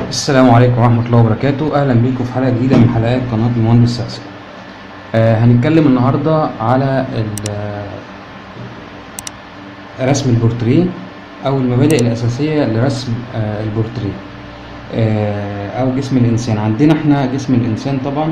السلام عليكم ورحمة الله وبركاته أهلا بيكم في حلقة جديدة من حلقات قناة المهندس ساسي آه هنتكلم النهاردة على ال- آه، رسم البورتريه أو المبادئ الأساسية لرسم آه البورتريه آه أو جسم الإنسان عندنا احنا جسم الإنسان طبعا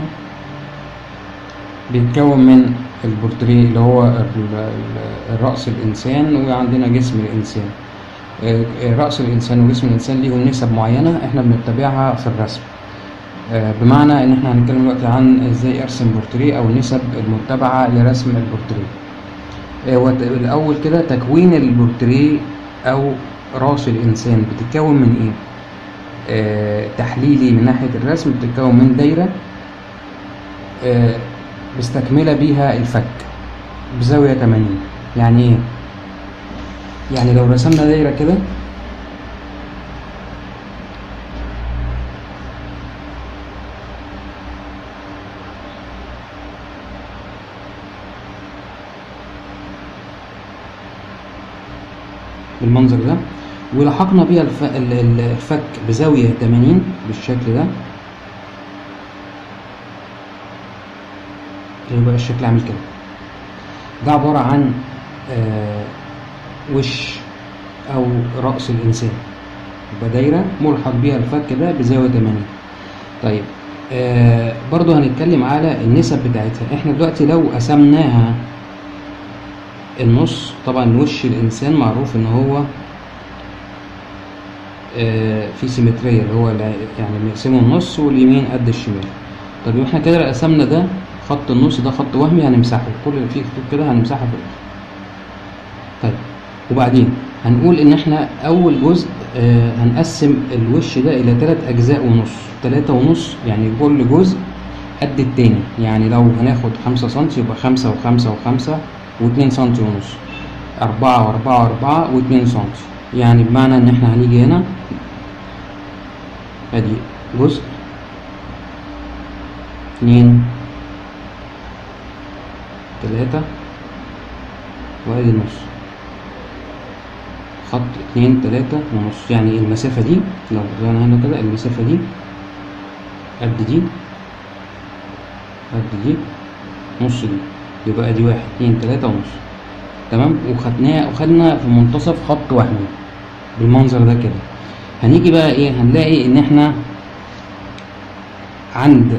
بيتكون من البورتريه اللي هو ال- ال- الرأس الإنسان وعندنا جسم الإنسان آه، آه، رأس الإنسان وجسم الإنسان ليهم نسب معينة إحنا بنتبعها في الرسم آه، بمعنى إن إحنا هنتكلم دلوقتي عن إزاي أرسم بورتريه أو النسب المتبعة لرسم البورتريه آه، وت- الأول كده تكوين البورتريه أو رأس الإنسان بتتكون من إيه؟ آه، تحليلي من ناحية الرسم بتتكون من دايرة آه، مستكملة بيها الفك بزاوية 80 يعني إيه؟ يعني لو رسمنا دايرة كده بالمنظر ده ولحقنا بيها الف... ال- ال- الفك بزاوية 80 بالشكل ده يبقى الشكل عامل كده ده عبارة عن آه وش أو رأس الإنسان يبقى دايرة ملحق بيها الفك ده بزاوية 80 طيب آه برضو هنتكلم على النسب بتاعتها احنا دلوقتي لو قسمناها النص طبعا وش الإنسان معروف إن هو آه في سيمترية اللي هو الع- يعني بنقسمه النص واليمين قد الشمال طب احنا كده قسمنا ده خط النص ده خط وهمي هنمسحه كل اللي فيه خطوط كده هنمسحها في الآخر طيب وبعدين هنقول ان احنا اول جزء آه هنقسم الوش ده الى ثلاث اجزاء ونص ثلاثة ونص يعني كل جزء قد التاني يعني لو هناخد خمسة سنتي يبقى خمسة وخمسة وخمسة واتنين سنتي ونص أربعة وأربعة وأربعة واتنين سنتي يعني بمعنى إن إحنا هنيجي هنا أدي جزء اتنين تلاتة وأدي النص خط اتنين تلاتة ونص يعني المسافة دي لو رجعنا هنا كده المسافة دي قد دي قد دي نص دي يبقى دي واحد اتنين تلاتة ونص تمام وخدناها وخدنا في منتصف خط وهمي بالمنظر ده كده هنيجي بقى ايه هنلاقي ان احنا عند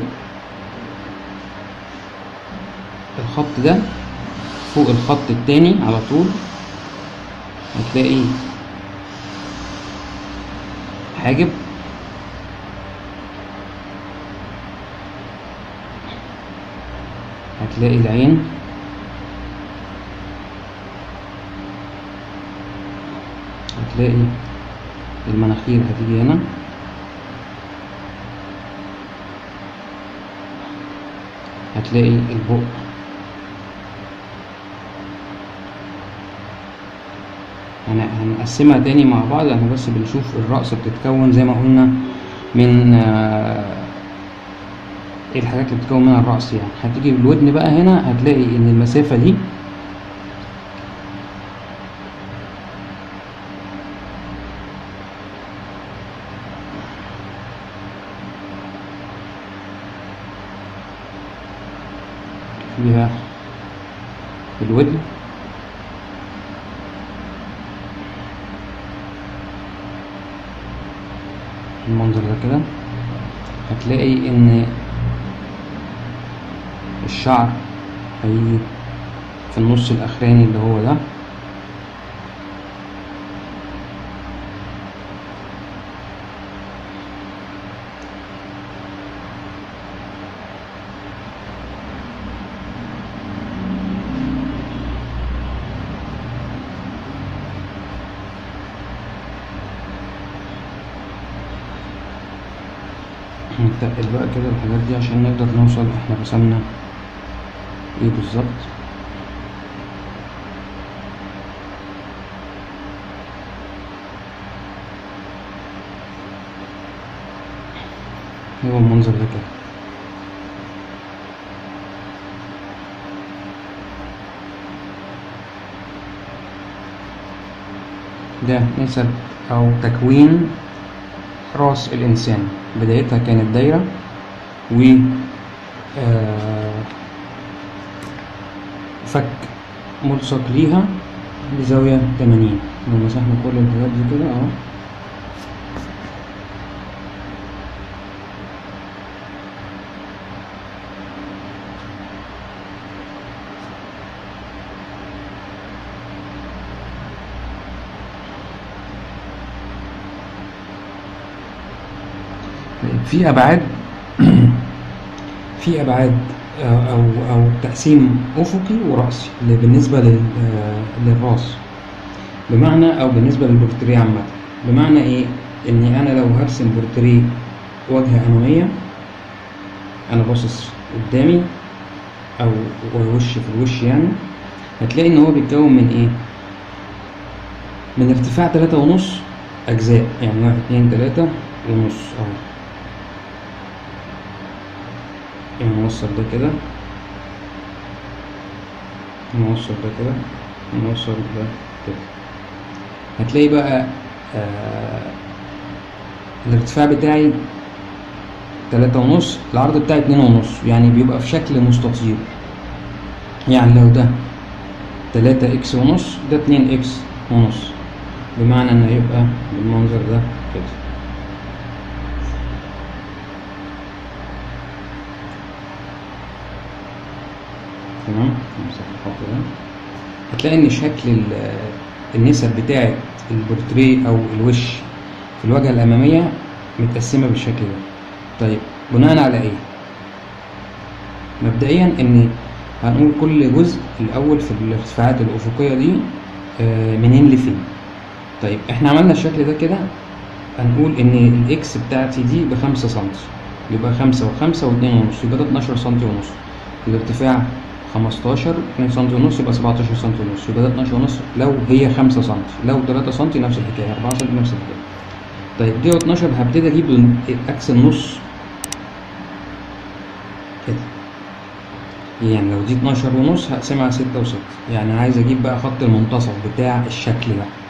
الخط ده فوق الخط التاني على طول هتلاقي حاجب هتلاقي العين هتلاقي المناخير هتيجي هنا هتلاقي البق هن- هنقسمها تاني مع بعض احنا بس بنشوف الرأس بتتكون زي ما قلنا من آه، ايه الحاجات اللي بتتكون منها الرأس يعني هتيجي بالودن بقى هنا هتلاقي ان المسافة دي فيها الودن المنظر ده كده هتلاقي ان الشعر هيجي في النص الاخراني اللي هو ده نتقل بقى كده الحاجات دي عشان نقدر نوصل احنا رسمنا ايه بالظبط هو المنظر ده كده ده نسب أو تكوين راس الإنسان بدايتها كانت دايرة و آه، فك ملصق ليها بزاوية 80 لو مسحنا كل الحاجات دي كده اهو طيب في ابعاد في ابعاد آه، او او تقسيم افقي وراسي اللي بالنسبه لل- آه، للراس بمعنى او بالنسبه للبورتريه عامه بمعنى ايه اني انا لو هرسم بورتريه واجهه اماميه انا باصص قدامي او وش في الوش يعني هتلاقي ان هو بيتكون من ايه من ارتفاع تلاتة ونص اجزاء يعني واحد اتنين تلاتة ونص اهو يعني نوصل ده كده نوصل ده كده نوصل ده كده هتلاقي بقى آه الارتفاع بتاعي تلاتة ونص العرض بتاعي اتنين ونص يعني بيبقى في شكل مستطيل يعني لو ده تلاتة اكس ونص ده اتنين اكس ونص بمعنى انه يبقى بالمنظر ده كده تمام نمسح الخط ده هتلاقي ان شكل ال- النسب بتاعة البورتريه او الوش في الواجهة الامامية متقسمة بالشكل ده طيب بناء على ايه مبدئيا ان هنقول كل جزء الاول في الارتفاعات الافقية دي آه، منين لفين طيب احنا عملنا الشكل ده كده هنقول ان الاكس بتاعتي دي بخمسة سنتي يبقى خمسة وخمسة واتنين ونص يبقى ده اتناشر سنتي ونص الارتفاع خمستاشر اتنين سنتي ونص يبقى سبعتاشر سنتي ونص يبقى ده اتناشر ونص لو هي خمسة سنتي لو تلاتة سنتي نفس الحكاية أربعة سنتي نفس الحكاية طيب دي اتناشر هبتدي أجيب أكس النص كده يعني لو دي اتناشر ونص هقسمها ستة وستة يعني عايز أجيب بقى خط المنتصف بتاع الشكل ده